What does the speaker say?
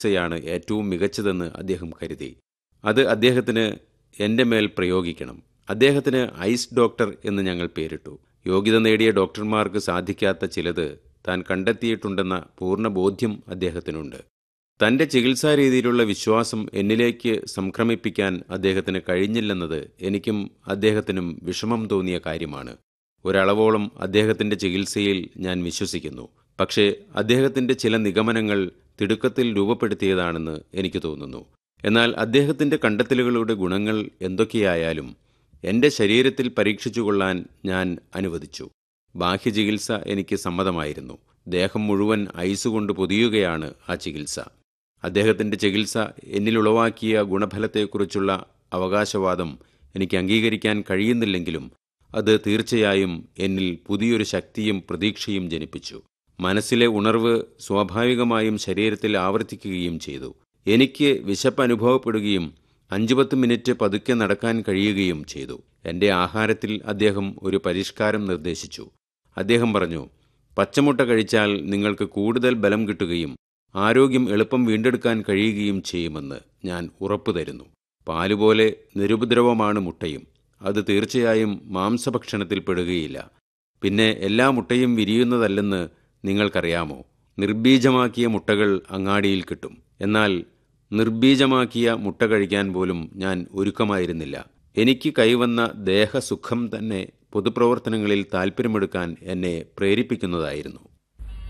ചികിത്സയാണ് ഏറ്റവും മികച്ചതെന്ന് അദ്ദേഹം കരുതി അത് അദ്ദേഹത്തിന് എൻ്റെ മേൽ പ്രയോഗിക്കണം അദ്ദേഹത്തിന് ഐസ് ഡോക്ടർ എന്ന് ഞങ്ങൾ പേരിട്ടു യോഗ്യത നേടിയ ഡോക്ടർമാർക്ക് സാധിക്കാത്ത ചിലത് താൻ കണ്ടെത്തിയിട്ടുണ്ടെന്ന പൂർണ്ണ ബോധ്യം അദ്ദേഹത്തിനുണ്ട് തൻ്റെ ചികിത്സാ രീതിയിലുള്ള വിശ്വാസം എന്നിലേക്ക് സംക്രമിപ്പിക്കാൻ അദ്ദേഹത്തിന് കഴിഞ്ഞില്ലെന്നത് എനിക്കും അദ്ദേഹത്തിനും വിഷമം തോന്നിയ കാര്യമാണ് ഒരളവോളം അദ്ദേഹത്തിൻ്റെ ചികിത്സയിൽ ഞാൻ വിശ്വസിക്കുന്നു പക്ഷേ അദ്ദേഹത്തിൻ്റെ ചില നിഗമനങ്ങൾ തിടുക്കത്തിൽ രൂപപ്പെടുത്തിയതാണെന്ന് എനിക്ക് തോന്നുന്നു എന്നാൽ അദ്ദേഹത്തിൻ്റെ കണ്ടെത്തലുകളുടെ ഗുണങ്ങൾ എന്തൊക്കെയായാലും എൻ്റെ ശരീരത്തിൽ പരീക്ഷിച്ചുകൊള്ളാൻ ഞാൻ അനുവദിച്ചു ബാഹ്യചികിത്സ എനിക്ക് സമ്മതമായിരുന്നു ദേഹം മുഴുവൻ ഐസ് കൊണ്ട് പൊതിയുകയാണ് ആ ചികിത്സ അദ്ദേഹത്തിൻ്റെ ചികിത്സ എന്നിലുളവാക്കിയ ഗുണഫലത്തെക്കുറിച്ചുള്ള അവകാശവാദം എനിക്ക് അംഗീകരിക്കാൻ കഴിയുന്നില്ലെങ്കിലും അത് തീർച്ചയായും എന്നിൽ പുതിയൊരു ശക്തിയും പ്രതീക്ഷയും ജനിപ്പിച്ചു മനസ്സിലെ ഉണർവ് സ്വാഭാവികമായും ശരീരത്തിൽ ആവർത്തിക്കുകയും ചെയ്തു എനിക്ക് വിശപ്പ് അനുഭവപ്പെടുകയും അഞ്ചു പത്ത് മിനിറ്റ് പതുക്കെ നടക്കാൻ കഴിയുകയും ചെയ്തു എൻ്റെ ആഹാരത്തിൽ അദ്ദേഹം ഒരു പരിഷ്കാരം നിർദ്ദേശിച്ചു അദ്ദേഹം പറഞ്ഞു പച്ചമുട്ട കഴിച്ചാൽ നിങ്ങൾക്ക് കൂടുതൽ ബലം കിട്ടുകയും ആരോഗ്യം എളുപ്പം വീണ്ടെടുക്കാൻ കഴിയുകയും ചെയ്യുമെന്ന് ഞാൻ ഉറപ്പു തരുന്നു പാലുപോലെ നിരുപദ്രവമാണ് മുട്ടയും അത് തീർച്ചയായും മാംസഭക്ഷണത്തിൽ പെടുകയില്ല പിന്നെ എല്ലാ മുട്ടയും വിരിയുന്നതല്ലെന്ന് നിങ്ങൾക്കറിയാമോ നിർബീജമാക്കിയ മുട്ടകൾ അങ്ങാടിയിൽ കിട്ടും എന്നാൽ നിർബീജമാക്കിയ മുട്ട കഴിക്കാൻ പോലും ഞാൻ ഒരുക്കമായിരുന്നില്ല എനിക്ക് കൈവന്ന ദേഹസുഖം തന്നെ പൊതുപ്രവർത്തനങ്ങളിൽ താൽപ്പര്യമെടുക്കാൻ എന്നെ പ്രേരിപ്പിക്കുന്നതായിരുന്നു